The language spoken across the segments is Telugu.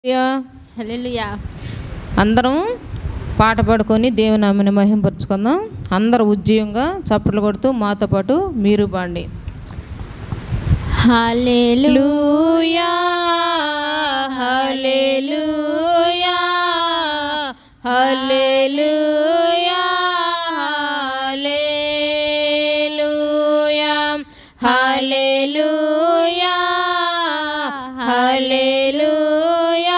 హల్లెలూయా అందరం పాట పాడుకొని దేవునామని మహింపరుచుకుందాం అందరూ ఉజ్జీవంగా చప్పట్లు కొడుతూ మాతో పాటు మీరు పాండి హల్లెలూయా హల్లెలూయా హల్లెలూయా హల్లెలూయా హల్లెలూయా హల్లెలూయా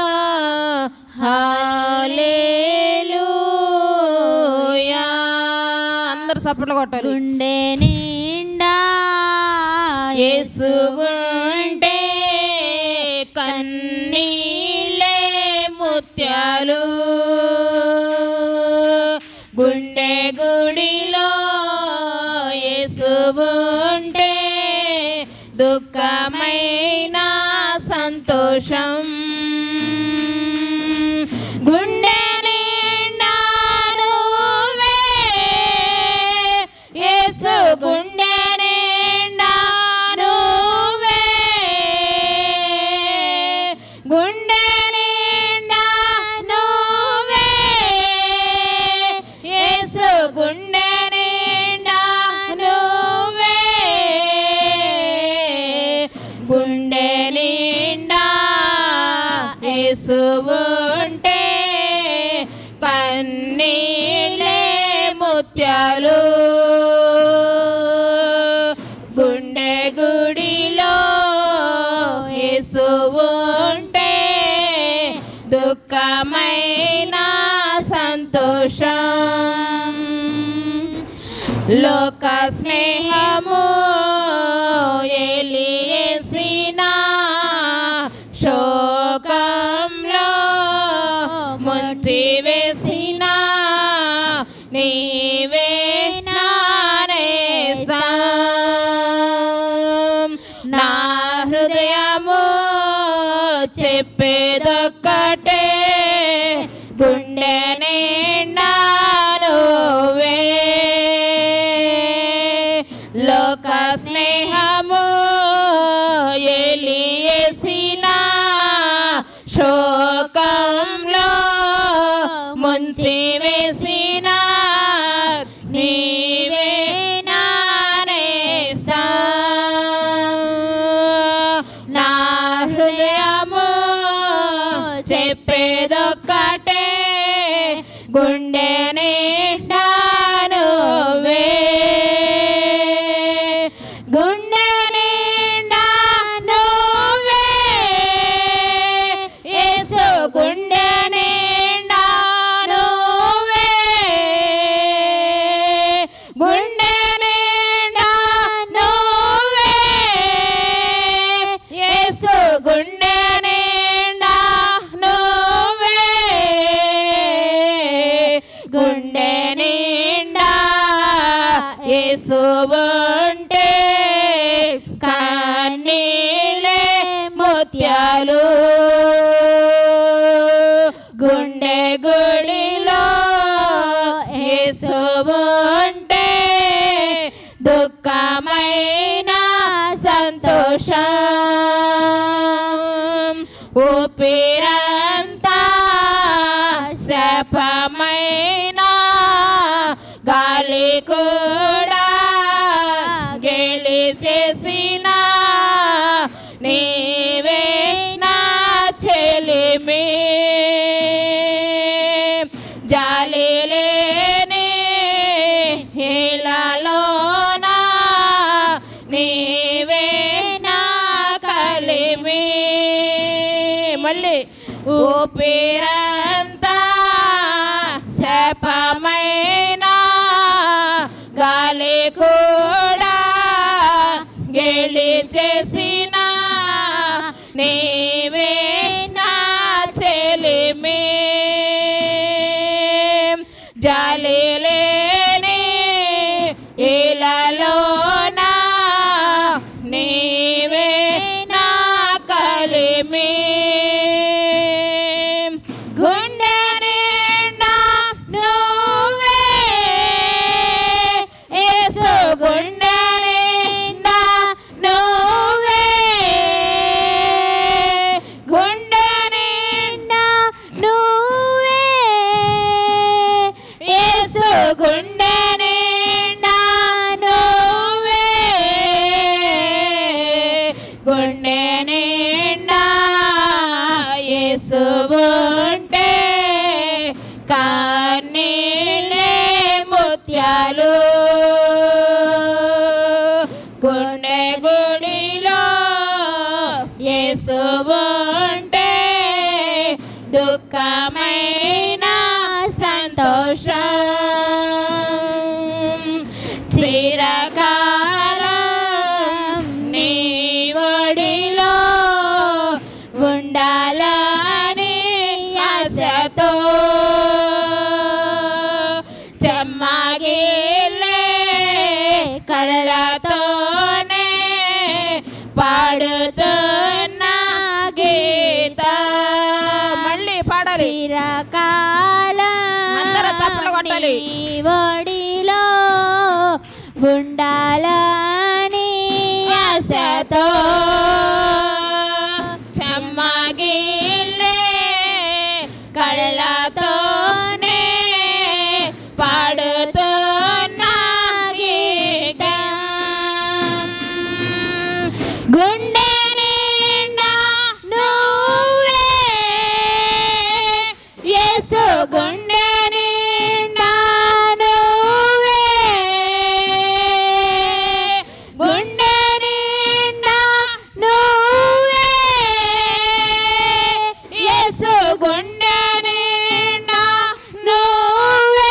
హల్లెలూయా అందరూ చప్పట్లు కొట్టాలి గుండె నిండా యేసు ఉంటే కన్నీళ్ళే ముత్యాలు గుండె గుడిలో యేసు ఉంటే దుఃఖమైన సంతోషం గుండె నిండా నువ్వే యేసు గుండె నిండా నువ్వే గుండె నిండా నువ్వే యేసు గుండె నిండా నువ్వే గుండె నిండా యేసు ఉంటే కన్నీళ్ళే ముత్యాలు గుండె గుడిలో యేసు ఉంటే దుఃఖమైన సంతోషం లోక స్నేహము ఎలియేసిన శోకంలో ముంచి వేసిన నీవే నానేస్తాం నా హృదయము చెప్పేదొక్కటే గుండె నిండా నువ్వే లోక స్నేహము ఎలియేసిన శోకంలో ముంచి వేసిన నీవే నానేస్తా నా హృదయము చెప్పేదొక్కటే గుండె నిండా నువ్వే గుండె నిండా నువ్వే యేసు గుండె నిండా నువ్వే గుండె నిండా నువ్వే యేసు గుండె నిండా నువ్వే గుండె నిండా యేసు ఉంటే కన్నీళ్ళే ముత్యాలు గుండె గుడిలో యేసు ఉంటే దుఃఖమైన సంతోషం ఊపిరంతా శపమైన గాలి కూడా గెలి చేసిన నీవే నా చెలిమి జాలి లేని ఇలాలోనా నీవే నా కలిమి మళ్ళీ ఊపిరంతా శపమైన గాలి కూడా గెలి చేసిన నీవే నా చెలిమి జాలి లేని ఇలాలోనా నీవే నా కలిమి గుండె నిండా నువ్వే యేసు గుండె గుండె నిండా నువ్వే గుండె నిండా యేసు ఉంటే కన్నీళ్ళే ముత్యాలు గుండె గుడిలో యేసు ఉంటే దుఃఖమైన సంతోషం చిరకాలం నీ ఒడిలో ఉండాలని ఆశతో చెమ్మగిల్లే కళ్ళతోనే పాడుతున్న గీత మళ్ళీ పాడాలి చిరకాలం అందరూ చప్పట్లు కొట్టాలి. నీ ఒడిలో ఉండాలని ఆశతో చెమ్మగిల్లే కళ్ళతోనే పాడుతున్న గీతం గుండె నిండా నువ్వే యేసు గుండె నిండా నువ్వే గుండె నిండా నువ్వే యేసు గుండె నిండా నువ్వే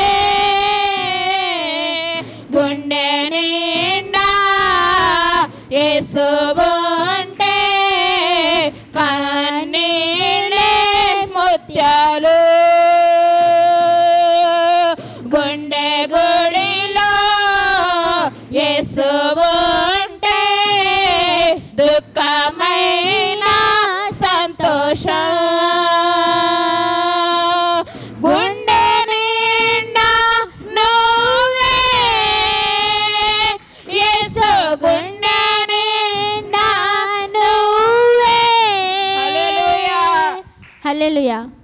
గుండె నిండా యేసు ఉంటే కన్నీళ్ళే ముత్యాలు గుండె గుడిలో యేసు ఉంటే దుఃఖమైన సంతోషం గుండె నిండా నువ్వే యేసు గుండె నిండా నువ్వే హల్లెలూయా. హల్లెలూయా